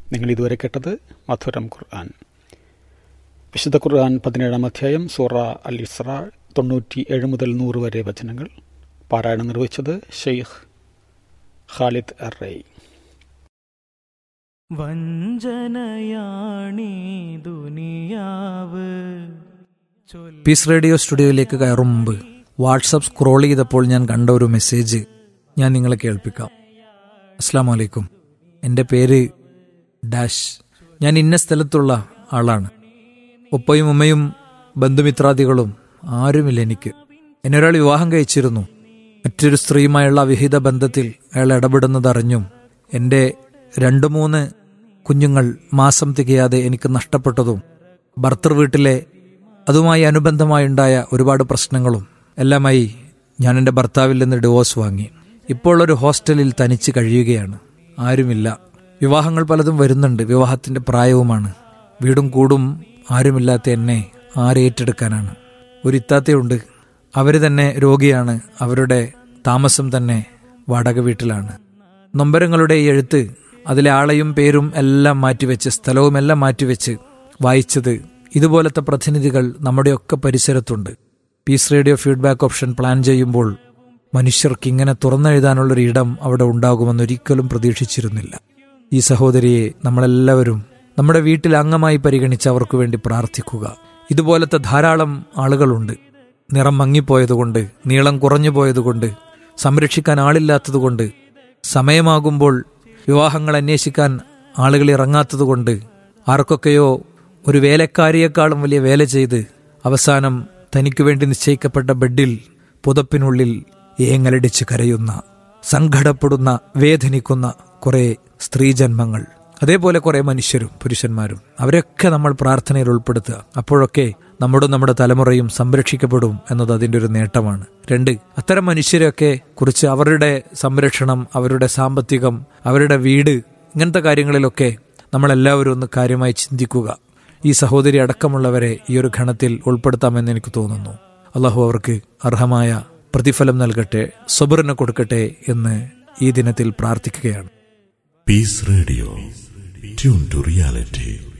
നിങ്ങൾ ഇതുവരെ കേട്ടത് മധുരം ഖുർആൻ വിശുദ്ധ ഖുർആൻ പതിനേഴാം അധ്യായം സൂറ അൽ ഇസ്ര തൊണ്ണൂറ്റി ഏഴ് മുതൽ നൂറ് വരെ വചനങ്ങൾ പാരായണം നിർവഹിച്ചത് ഷെയ്ഖ് ഖാലിദ് അറൈ വഞ്ചനയാണീ ദുനിയാവ് പീസ് റേഡിയോ സ്റ്റുഡിയോയിലേക്ക് കയറും മുമ്പ് വാട്സപ്പ് സ്ക്രോൾ ചെയ്തപ്പോൾ ഞാൻ കണ്ട ഒരു മെസ്സേജ് ഞാൻ നിങ്ങളെ കേൾപ്പിക്കാം അസ്സാം വലൈക്കും എൻ്റെ പേര് ഡാഷ് ഞാൻ ഇന്ന സ്ഥലത്തുള്ള ആളാണ് ഉപ്പയും ഉമ്മയും ബന്ധുമിത്രാദികളും ആരുമില്ല എനിക്ക് എന്നെ ഒരാൾ വിവാഹം കഴിച്ചിരുന്നു മറ്റൊരു സ്ത്രീയുമായുള്ള അവിഹിത ബന്ധത്തിൽ അയാൾ ഇടപെടുന്നതറിഞ്ഞും എൻ്റെ രണ്ട് മൂന്ന് കുഞ്ഞുങ്ങൾ മാസം തികയാതെ എനിക്ക് നഷ്ടപ്പെട്ടതും ഭർത്തൃ വീട്ടിലെ അതുമായി അനുബന്ധമായുണ്ടായ ഒരുപാട് പ്രശ്നങ്ങളും എല്ലാമായി ഞാൻ എൻ്റെ ഭർത്താവിൽ നിന്ന് ഡിവോഴ്സ് വാങ്ങി ഇപ്പോൾ ഒരു ഹോസ്റ്റലിൽ തനിച്ച് കഴിയുകയാണ് ആരുമില്ല വിവാഹങ്ങൾ പലതും വരുന്നുണ്ട് വിവാഹത്തിന്റെ പ്രായവുമാണ് വീടും കൂടും ആരുമില്ലാത്ത എന്നെ ആരേറ്റെടുക്കാനാണ് ഒരു ഇത്താത്തയുണ്ട് അവർ തന്നെ രോഗിയാണ് അവരുടെ താമസം തന്നെ വാടക വീട്ടിലാണ് നൊമ്പരങ്ങളുടെ ഈ എഴുത്ത് അതിലെ ആളെയും പേരും എല്ലാം മാറ്റിവെച്ച് സ്ഥലവും എല്ലാം മാറ്റിവെച്ച് വായിച്ചത് ഇതുപോലത്തെ പ്രതിനിധികൾ നമ്മുടെയൊക്കെ പരിസരത്തുണ്ട് peace radio feedback option plan ചെയ്യുമ്പോൾ മനുഷ്യർക്ക് ഇങ്ങനെ തുറന്നെഴുതാനുള്ളൊരു ഇടം അവിടെ ഉണ്ടാകുമെന്നൊരിക്കലും പ്രതീക്ഷിച്ചിരുന്നില്ല ഈ സഹോദരിയെ നമ്മളെല്ലാവരും നമ്മുടെ വീട്ടിൽ അംഗമായി പരിഗണിച്ച് അവർക്ക് വേണ്ടി പ്രാർത്ഥിക്കുക ഇതുപോലത്തെ ധാരാളം ആളുകളുണ്ട് നിറം മങ്ങിപ്പോയതുകൊണ്ട് നീളം കുറഞ്ഞു പോയതുകൊണ്ട് സംരക്ഷിക്കാൻ ആളില്ലാത്തതുകൊണ്ട് സമയമാകുമ്പോൾ വിവാഹങ്ങൾ അന്വേഷിക്കാൻ ആളുകൾ ഇറങ്ങാത്തതുകൊണ്ട് ആർക്കൊക്കെയോ ഒരു വേലക്കാരിയേക്കാളും വലിയ വേല ചെയ്ത് അവസാനം തനിക്കു വേണ്ടി നിശ്ചയിക്കപ്പെട്ട ബെഡിൽ പുതപ്പിനുള്ളിൽ ഏങ്ങലടിച്ച് കരയുന്ന സങ്കടപ്പെടുന്ന വേദനിക്കുന്ന കുറെ സ്ത്രീജന്മങ്ങൾ അതേപോലെ കുറെ മനുഷ്യരും പുരുഷന്മാരും അവരൊക്കെ നമ്മൾ പ്രാർത്ഥനയിൽ ഉൾപ്പെടുത്തുക അപ്പോഴൊക്കെ നമ്മുടെ നമ്മുടെ തലമുറയും സംരക്ഷിക്കപ്പെടും എന്നത് അതിൻ്റെ ഒരു നേട്ടമാണ് രണ്ട് അത്തരം മനുഷ്യരെയൊക്കെ കുറിച്ച് അവരുടെ സംരക്ഷണം അവരുടെ സാമ്പത്തികം അവരുടെ വീട് ഇങ്ങനത്തെ കാര്യങ്ങളിലൊക്കെ നമ്മളെല്ലാവരും ഒന്ന് കാര്യമായി ചിന്തിക്കുക ഈ സഹോദരി അടക്കമുള്ളവരെ ഈ ഒരു ഘണത്തിൽ ഉൾപ്പെടുത്താമെന്ന് എനിക്ക് തോന്നുന്നു അള്ളാഹു അവർക്ക് അർഹമായ പ്രതിഫലം നൽകട്ടെ സബറിന് കൊടുക്കട്ടെ എന്ന് ഈ ദിനത്തിൽ പ്രാർത്ഥിക്കുകയാണ് Peace Radio. Tune to reality.